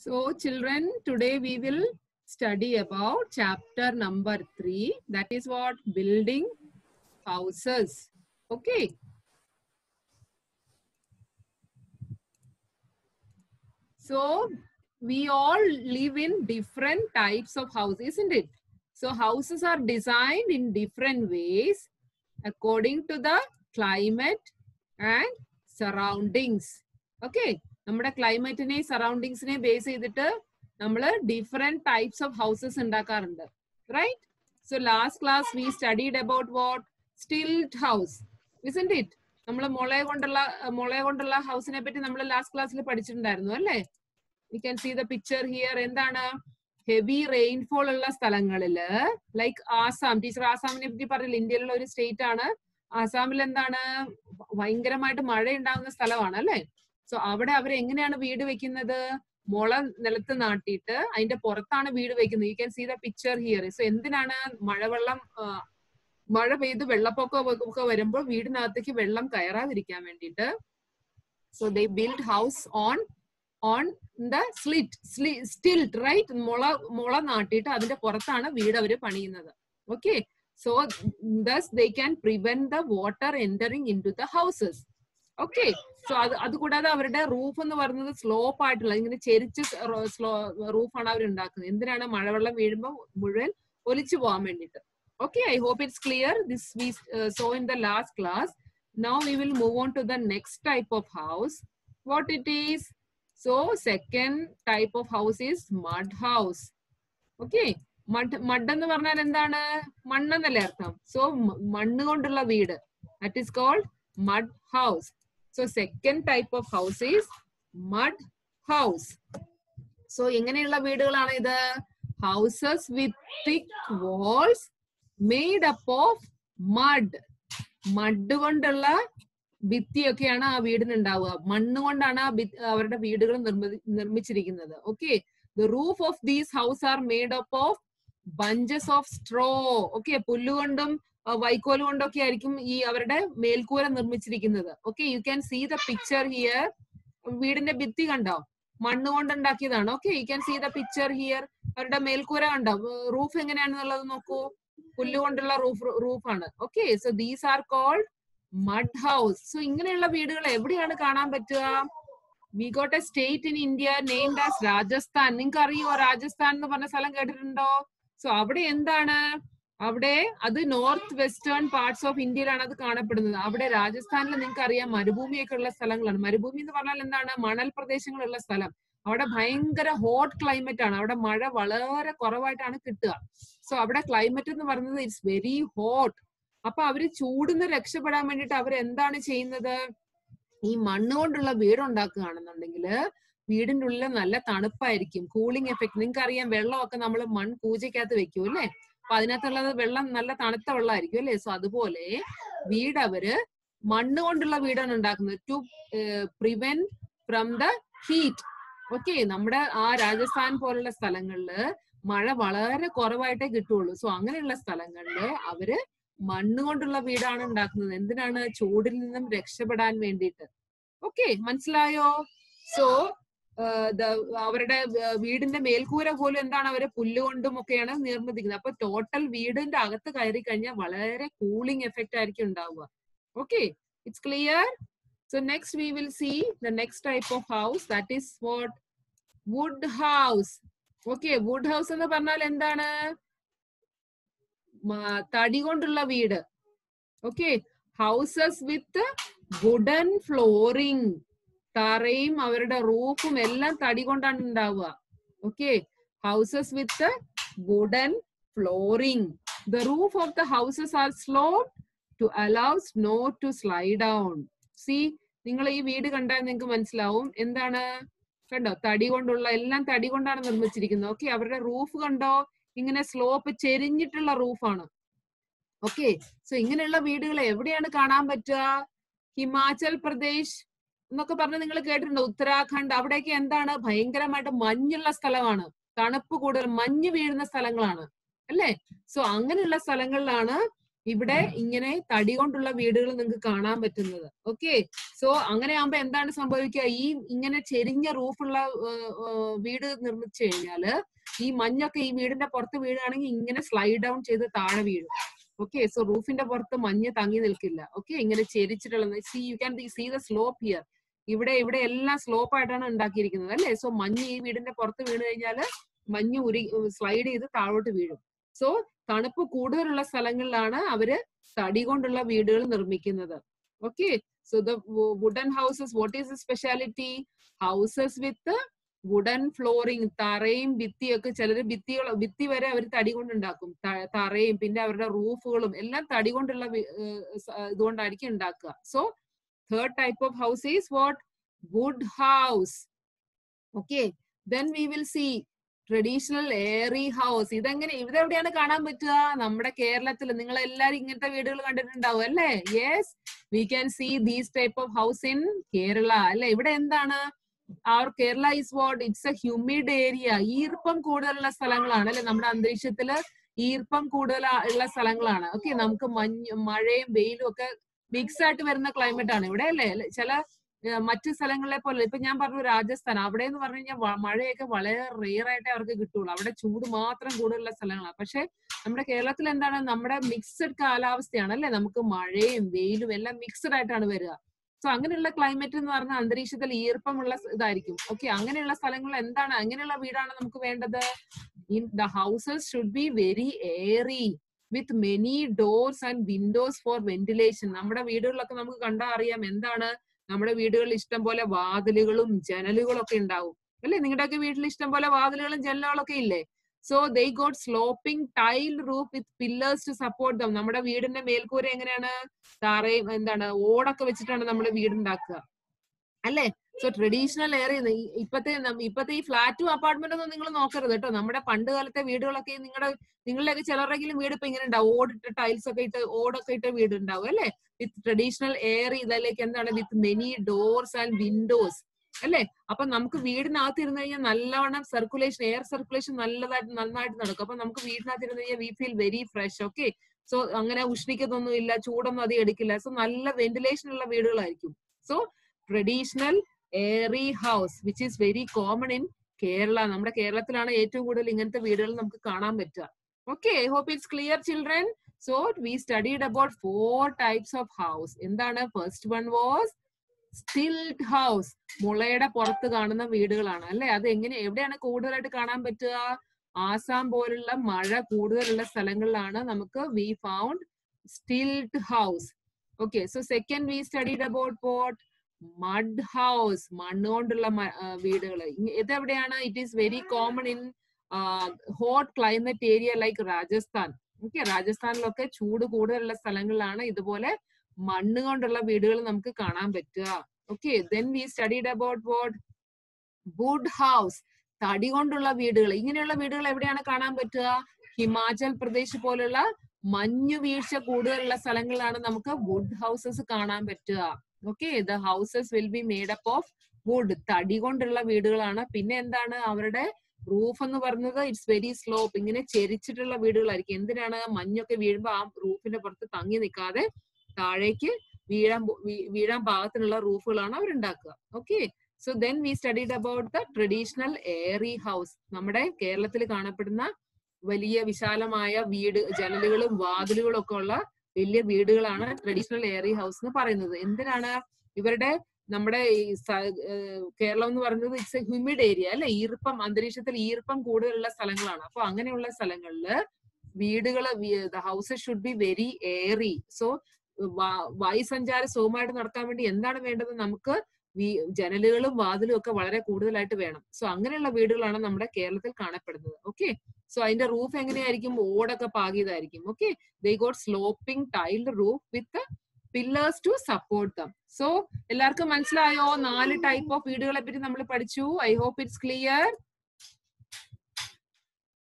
So children, today we will study about chapter number three. That is what? Building houses. Okay. So we all live in different types of houses, isn't it? So houses are designed in different ways according to the climate and surroundings. Okay. നമ്മുടെ ക്ലൈമറ്റിനെ സറൗണ്ടിങ്സിനെ base ചെയ്തിട്ട് നമ്മൾ different types of houses ഉണ്ടാക്കാറുണ്ട് right so last class we studied about what stilt house isn't it നമ്മൾ മുളയെ കൊണ്ടുള്ള മുളയെ കൊണ്ടുള്ള ഹൗസിനെ പറ്റി നമ്മൾ ലാസ്റ്റ് ക്ലാസ്സിൽ പഠിച്ചിട്ടുണ്ടായിരുന്നു അല്ലേ we can see the picture here എന്താണ് ഹെവി റെയിൻഫോൾ ഉള്ള സ്ഥലങ്ങളില് ലൈക്ക് ആസാം ടീച്ചർ ആസാമിനെ പറ്റി പറഞ്ഞില്ല ഇന്ത്യയിലുള്ള ഒരു സ്റ്റേറ്റ് ആണ് ആസാമിൽ എന്താണ് ഭയങ്കരമായിട്ട് മഴ ഉണ്ടാകുന്ന സ്ഥലമാണ് അല്ലേ സോ അവിടെ അവർ എങ്ങനെയാണ് വീട് വെക്കുന്നത് മുള നിലത്ത് നാട്ടിയിട്ട് അതിന്റെ പുറത്താണ് വീട് വെക്കുന്നത് you can see the picture here so എന്തിനാണ് മഴവെള്ളം മഴ പെയ്ത് വെള്ളപ്പൊക്കം ഒക്കെ വരുമ്പോൾ വീടിനകത്തേക്ക് വെള്ളം കയറാതിരിക്കാൻ വേണ്ടിയിട്ട് so they build house on on the slit stilt right മുള മുള നാട്ടിയിട്ട് അതിന്റെ പുറത്താണ് വീട് അവർ പണിയുന്നത് okay so thus they can prevent the water entering into the houses okay so അത് അതുകൂടാതെ അവരുടെ റൂഫ് എന്ന് പറയുന്നത് സ്ലോപ്പ് ആയിട്ടുള്ള ഇങ്ങനെ ചെരിച്ച് സ്ലോ റൂഫാണ് അവർ ഉണ്ടാക്കുന്നത് എന്തിനാണ് മഴവെള്ളം വീഴുമ്പോൾ മുഴുവൻ ഒലിച്ചു പോകാൻ വേണ്ടിയിട്ട് okay I hope it's clear this we so in the last class now we will move on to the next type of house what it is so second type of house is mud house okay mud mud എന്ന് പറഞ്ഞാൽ എന്താണ് മണ്ണെന്നല്ലേ അർത്ഥം സോ മണ്ണ് കൊണ്ടുള്ള വീട് that is called mud house. So second type of house is mud house. So എങ്ങനെയുള്ള വീടുകളാണ് ഇത് houses with thick walls made up of mud mud കൊണ്ടുള്ള ഭിത്തിയൊക്കെയാണ് ആ വീടിന് ഉണ്ടാവുക മണ്ണ് കൊണ്ടാണ് ആ അവരുടെ വീടുകൾ നിർമ്മിച്ചിരിക്കുന്നത് okay the roof of these house are made up of bunches of straw okay പുല്ലുകൊണ്ടും വൈക്കോൽ കൊണ്ടൊക്കെ ആയിരിക്കും ഈ അവരുടെ മേൽക്കൂര നിർമ്മിച്ചിരിക്കുന്നത് okay you can see the picture here വീടിന്റെ ഭിത്തി കണ്ടോ മണ്ണ് കൊണ്ടുണ്ടാക്കിയതാണ് okay you can see the picture here അവരുടെ മേൽക്കൂര കണ്ടോ റൂഫ് എങ്ങനെയാണെന്നുള്ളത് നോക്കൂ പുല്ല് കൊണ്ടുള്ള റൂഫ് റൂഫാണ് okay so these are called mud house so ഇങ്ങനെയുള്ള വീടുകൾ എവിടെയാണ് കാണാൻ പറ്റുക we got A state in India named as Rajasthan നിങ്ങൾക്ക് അറിയോ രാജസ്ഥാൻ എന്ന് പറഞ്ഞ സ്ഥലം കേട്ടിട്ടുണ്ടോ സോ അവിടെ എന്താണ് അവിടെ അത് നോർത്ത് വെസ്റ്റേൺ പാർട്സ് ഓഫ് ഇന്ത്യയിലാണ് അത് കാണപ്പെടുന്നത് അവിടെ രാജസ്ഥാനിൽ നിങ്ങൾക്ക് അറിയാം മരുഭൂമിയൊക്കെ ഉള്ള സ്ഥലങ്ങളാണ് മരുഭൂമി എന്ന് പറഞ്ഞാൽ എന്താണ് മണൽ പ്രദേശങ്ങളുള്ള സ്ഥലം അവിടെ ഭയങ്കര ഹോട്ട് ക്ലൈമറ്റ് ആണ് അവിടെ മഴ വളരെ കുറവായിട്ടാണ് കിട്ടുക സോ അവിടെ ക്ലൈമറ്റ് എന്ന് പറയുന്നത് ഇറ്റ്സ് വെരി ഹോട്ട് അപ്പൊ അവര് ചൂടിന്ന് രക്ഷപ്പെടാൻ വേണ്ടിട്ട് അവർ എന്താണ് ചെയ്യുന്നത് ഈ മണ്ണ് കൊണ്ടുള്ള വീട് ഉണ്ടാക്കുകയാണെന്നുണ്ടെങ്കിൽ വീടിന്റെ ഉള്ളിൽ നല്ല തണുപ്പായിരിക്കും കൂളിംഗ് എഫക്ട് നിങ്ങൾക്ക് അറിയാം വെള്ളമൊക്കെ നമ്മൾ മൺ പൂജയ്ക്കകത്ത് വെക്കും അല്ലേ അപ്പൊ അതിനകത്തുള്ളത് വെള്ളം നല്ല തണുത്ത വെള്ളമായിരിക്കും അല്ലേ സോ അതുപോലെ വീട് അവര് മണ്ണ് കൊണ്ടുള്ള വീടാണ് ഉണ്ടാക്കുന്നത് to prevent from the heat okay നമ്മുടെ ആ രാജസ്ഥാൻ പോലുള്ള സ്ഥലങ്ങളില് മഴ വളരെ കുറവായിട്ടേ കിട്ടുള്ളൂ സോ അങ്ങനെയുള്ള സ്ഥലങ്ങളില് അവര് മണ്ണ് കൊണ്ടുള്ള വീടാണ് ഉണ്ടാക്കുന്നത് എന്തിനാണ് ചൂടിൽ നിന്നും രക്ഷപ്പെടാൻ വേണ്ടിയിട്ട് ഓക്കെ മനസ്സിലായോ സോ അവരുടെ വീടിന്റെ മേൽക്കൂര പോലും എന്താണ് അവര് പുല്ലുകൊണ്ടും ഒക്കെയാണ് നിർമ്മിക്കുന്നത് അപ്പൊ ടോട്ടൽ വീടിന്റെ അകത്ത് കയറി കഴിഞ്ഞാൽ വളരെ കൂളിംഗ് എഫക്റ്റ് ആയിരിക്കും ഉണ്ടാവുക okay it's clear so next we will see the next type of house that is what wood house okay wood house എന്ന് പറഞ്ഞാൽ എന്താണ് തടി കൊണ്ടുള്ള വീട് okay houses with wooden flooring തറയും അവരുടെ റൂഫും എല്ലാം തടി കൊണ്ടാണ് ഉണ്ടാവുക okay houses with wooden flooring the roof of the houses are slow to allow snow to slide down see നിങ്ങൾ ഈ വീട് കണ്ടാൽ നിങ്ങൾക്ക് മനസ്സിലാവും എന്താണ് കണ്ടോ തടി കൊണ്ടുള്ള എല്ലാം തടി കൊണ്ടാണ് നിർമ്മിച്ചിരിക്കുന്നത് ഓക്കെ അവരുടെ റൂഫ് കണ്ടോ ഇങ്ങനെ സ്ലോപ്പ് ചെരിഞ്ഞിട്ടുള്ള റൂഫാണ് ഓക്കെ സോ ഇങ്ങനെയുള്ള വീടുകൾ എവിടെയാണ് കാണാൻ പറ്റുക ഹിമാചൽ പ്രദേശ് എന്നൊക്കെ പറഞ്ഞ് നിങ്ങൾ കേട്ടിട്ടുണ്ടോ ഉത്തരാഖണ്ഡ് അവിടെയൊക്കെ എന്താണ് ഭയങ്കരമായിട്ട് മഞ്ഞുള്ള സ്ഥലമാണ് തണുപ്പ് കൂടുതൽ മഞ്ഞ് വീഴുന്ന സ്ഥലങ്ങളാണ് അല്ലേ സോ അങ്ങനെയുള്ള സ്ഥലങ്ങളിലാണ് ഇവിടെ ഇങ്ങനെ തടി കൊണ്ടുള്ള വീടുകൾ നിങ്ങൾക്ക് കാണാൻ പറ്റുന്നത് ഓക്കെ സോ അങ്ങനെ ആകുമ്പോ എന്താണ് സംഭവിക്കുക ഈ ഇങ്ങനെ ചെരിഞ്ഞ റൂഫുള്ള വീട് നിർമ്മിച്ചു കഴിഞ്ഞാല് ഈ മഞ്ഞൊക്കെ ഈ വീടിന്റെ പുറത്ത് വീഴുകയാണെങ്കിൽ ഇങ്ങനെ സ്ലൈഡ് ഡൗൺ ചെയ്ത് താഴെ വീഴും ഓക്കെ സോ റൂഫിന്റെ പുറത്ത് മഞ്ഞ് തങ്ങി നിൽക്കില്ല ഓക്കെ ഇങ്ങനെ ചെരിച്ചിട്ടുള്ള see you can see the slope here ഇവിടെ ഇവിടെ എല്ലാം സ്ലോപ്പ് ആയിട്ടാണ് ഉണ്ടാക്കിയിരിക്കുന്നത് അല്ലേ സോ മഞ്ഞ് ഈ വീടിന്റെ പുറത്ത് വീണ് കഴിഞ്ഞാല് മഞ്ഞ് ഉരി സ്ലൈഡ് ചെയ്ത് താഴോട്ട് വീഴും സോ തണുപ്പ് കൂടുതലുള്ള സ്ഥലങ്ങളിലാണ് അവര് തടി കൊണ്ടുള്ള വീടുകൾ നിർമ്മിക്കുന്നത് okay so the wooden houses what is the speciality houses with wooden flooring തറയും ഭിത്തിയൊക്കെ ചിലര് ഭിത്തികൾ ഭിത്തി വരെ അവർ തടി കൊണ്ടുണ്ടാക്കും ത- തറയും പിന്നെ അവരുടെ റൂഫുകളും എല്ലാം തടി കൊണ്ടുള്ള വി- ഏഹ് സ- ഇതുകൊണ്ടായിരിക്കും ഉണ്ടാക്കുക so third type of house is what wood house okay then we will see traditional airy house ഇതെങ്ങനെ ഇതെവിടെയാണ് കാണാൻ പറ്റുക നമ്മുടെ കേരളത്തിൽ നിങ്ങൾ എല്ലാരും ഇങ്ങനത്തെ വീടുകൾ കണ്ടിട്ടുണ്ടാവും അല്ലേ yes we can see these type of house in Kerala അല്ലെ ഇവിടെ എന്താണ് അവർ Kerala is what it's a humid area ഈർപ്പം കൂടുതലുള്ള സ്ഥലങ്ങളാണ് അല്ലെ നമ്മുടെ അന്തരീക്ഷത്തില് ഈർപ്പം കൂടുതൽ ഉള്ള സ്ഥലങ്ങളാണ് ഓക്കെ നമുക്ക് മഞ്ഞ് മഴയും വെയിലും ഒക്കെ മിക്സ് ആയിട്ട് വരുന്ന ക്ലൈമറ്റ് ആണ് ഇവിടെ അല്ലേ അല്ലെ? ചില ഏഹ് മറ്റു സ്ഥലങ്ങളെ പോലെ ഇപ്പൊ ഞാൻ പറഞ്ഞു രാജസ്ഥാൻ അവിടെ എന്ന് പറഞ്ഞു കഴിഞ്ഞാൽ വ- മഴയൊക്കെ വളരെ റെയർ ആയിട്ടേ അവർക്ക് കിട്ടുള്ളൂ അവിടെ ചൂട് മാത്രം കൂടുതലുള്ള സ്ഥലങ്ങളാണ് പക്ഷെ നമ്മുടെ കേരളത്തിൽ എന്താണ് നമ്മുടെ മിക്സഡ് കാലാവസ്ഥയാണ് അല്ലെ നമുക്ക് മഴയും വെയിലും എല്ലാം മിക്സഡ് ആയിട്ടാണ് വരിക സോ അങ്ങനെയുള്ള ക്ലൈമറ്റ് എന്ന് പറഞ്ഞാൽ അന്തരീക്ഷത്തിൽ ഈർപ്പമുള്ള സ് ഇതായിരിക്കും ഓക്കെ അങ്ങനെയുള്ള സ്ഥലങ്ങളിൽ എന്താണ് അങ്ങനെയുള്ള വീടാണ് നമുക്ക് വേണ്ടത് in the houses should be very airy with many doors and windows for ventilation നമ്മുടെ വീടുകളിലൊക്കെ നമുക്ക് കണ്ടാൽ അറിയാം എന്താണ് നമ്മുടെ വീടുകളിൽ ഇഷ്ടം പോലെ വാതിലുകളും ജനലുകളും ഒക്കെ ഉണ്ടാവും അല്ലേ നിങ്ങളുടെയൊക്കെ വീട്ടിൽ ഇഷ്ടം പോലെ വാതിലുകളും ജനലുകളൊക്കെ ഇല്ലേ so they got sloping tile roof with pillars to support them നമ്മുടെ വീടിന്റെ മേൽക്കൂര എങ്ങനെയാണ് താറയും എന്താണ് ഓടൊക്കെ വെച്ചിട്ടാണ് നമ്മൾ വീടുണ്ടാക്കുക അല്ലേ സോ ട്രഡീഷണൽ ഏറിയ ഇപ്പത്തെ നം- ഇപ്പത്തെ ഈ ഫ്ലാറ്റും അപ്പാർട്ട്മെന്റ് ഒന്നും നിങ്ങൾ നോക്കരുത് കേട്ടോ നമ്മുടെ പണ്ട് കാലത്തെ വീടുകളൊക്കെ നിങ്ങളുടെ നിങ്ങളുടെയൊക്കെ ചിലരെങ്കിലും വീട് ഇപ്പൊ ഇങ്ങനെ ഉണ്ടാവും ഓടിട്ട് ടൈൽസ് ഒക്കെ ഇട്ട് ഓടൊക്കെ ഇട്ട് വീട് ഉണ്ടാവും അല്ലേ വിത്ത് ട്രഡീഷണൽ എയർ ഇതിലേക്ക് എന്താണ് with many doors and windows അല്ലേ അപ്പൊ നമുക്ക് വീടിനകത്ത് ഇരുന്ന് കഴിഞ്ഞാൽ നല്ലവണ്ണം സർക്കുലേഷൻ എയർ സർക്കുലേഷൻ നല്ലതായിട്ട് നന്നായിട്ട് നടക്കും അപ്പൊ നമുക്ക് വീടിനകത്ത് ഇരുന്ന് കഴിഞ്ഞാൽ we feel very fresh okay so അങ്ങനെ ഉഷ്ണിക്കത്തൊന്നും ഇല്ല ചൂടൊന്നും അധികം എടുക്കില്ല സോ നല്ല വെന്റിലേഷൻ ഉള്ള വീടുകളായിരിക്കും so traditional airy house which is very common in Kerala നമ്മുടെ കേരളത്തിലാണ് ഏറ്റവും കൂടുതൽ ഇങ്ങനത്തെ വീടുകൾ നമുക്ക് കാണാൻ പറ്റുക okay I hope it's clear children so we studied about four types of house എന്താണ് first one was stilted house മുളയുടെ പുറത്ത് കാണുന്ന വീടുകളാണ് അല്ലെ അത് എങ്ങനെ എവിടെയാണ് കൂടുതലായിട്ട് കാണാൻ പറ്റുക ആസാം പോലുള്ള മഴ കൂടുതലുള്ള സ്ഥലങ്ങളിലാണ് നമുക്ക് we found stilted house okay so second we studied about what mud house മണ്ണ് കൊണ്ടുള്ള വീടുകൾ ഇതെവിടെയാണ് it is very common in hot climate area like Rajasthan okay രാജസ്ഥാനിലൊക്കെ ചൂട് കൂടുതലുള്ള സ്ഥലങ്ങളിലാണ് ഇതുപോലെ മണ്ണ് കൊണ്ടുള്ള വീടുകൾ നമുക്ക് കാണാൻ പറ്റുക okay then we studied about what wood house തടി കൊണ്ടുള്ള വീടുകൾ ഇങ്ങനെയുള്ള വീടുകൾ എവിടെയാണ് കാണാൻ പറ്റുക ഹിമാചൽ പ്രദേശ് പോലുള്ള മഞ്ഞു വീഴ്ച കൂടുതലുള്ള സ്ഥലങ്ങളിലാണ് നമുക്ക് വുഡ് ഹൗസസ് കാണാൻ പറ്റുക okay the houses will be made up of wood തടി കൊണ്ടുള്ള വീടുകളാണ് പിന്നെ എന്താണ് അവരുടെ റൂഫ് എന്ന് പറയുന്നത് ഇറ്റ്സ് വെരി സ്ലോപ്പ് ഇങ്ങനെ ചെരിച്ചിട്ടുള്ള വീടുകളായിരിക്കും എന്തിനാണ് മഞ്ഞൊക്കെ വീഴുമ്പോ ആ റൂഫിന്റെ പുറത്ത് തങ്ങി നിൽക്കാതെ താഴേക്ക് വീഴാൻ പോ- വീ- വീഴാൻ പാകത്തിനുള്ള റൂഫുകളാണ് അവർ ഉണ്ടാക്കുക okay so then we studied about the traditional airy house നമ്മുടെ കേരളത്തിൽ കാണപ്പെടുന്ന വലിയ വിശാലമായ വീട് ജനലുകളും വാതിലുകളും ഒക്കെ ഉള്ള വലിയ വീടുകളാണ് ട്രഡീഷണൽ എയറി ഹൗസ് എന്ന് പറയുന്നത് എന്തിനാണ് ഇവരുടെ നമ്മുടെ ഈ സ- ഏഹ് കേരളം എന്ന് പറയുന്നത് ഇറ്റ്സ് എ ഹ്യൂമിഡ് ഏരിയ അല്ലെ ഈർപ്പം അന്തരീക്ഷത്തിൽ ഈർപ്പം കൂടുതലുള്ള സ്ഥലങ്ങളാണ് അപ്പൊ അങ്ങനെയുള്ള സ്ഥലങ്ങളില് വീടുകൾ houses should be very airy so വായുസഞ്ചാരം സുഖമായിട്ട് നടക്കാൻ വേണ്ടി എന്താണ് വേണ്ടത് നമുക്ക് വീ- ജനലുകളും വാതിലും ഒക്കെ വളരെ കൂടുതലായിട്ട് വേണം സോ അങ്ങനെയുള്ള വീടുകളാണ് നമ്മുടെ കേരളത്തിൽ കാണപ്പെടുന്നത് ഓക്കെ സോ അതിന്റെ റൂഫ് എങ്ങനെയായിരിക്കും ഓടൊക്കെ പാകിയതായിരിക്കും okay they got sloping tiled roof with pillars to support them so എല്ലാവർക്കും മനസ്സിലായോ നാല് ടൈപ്പ് ഓഫ് വീടുകളെ പറ്റി നമ്മൾ പഠിച്ചു ഐ ഹോപ്പ് ഇറ്റ്സ് ക്ലിയർ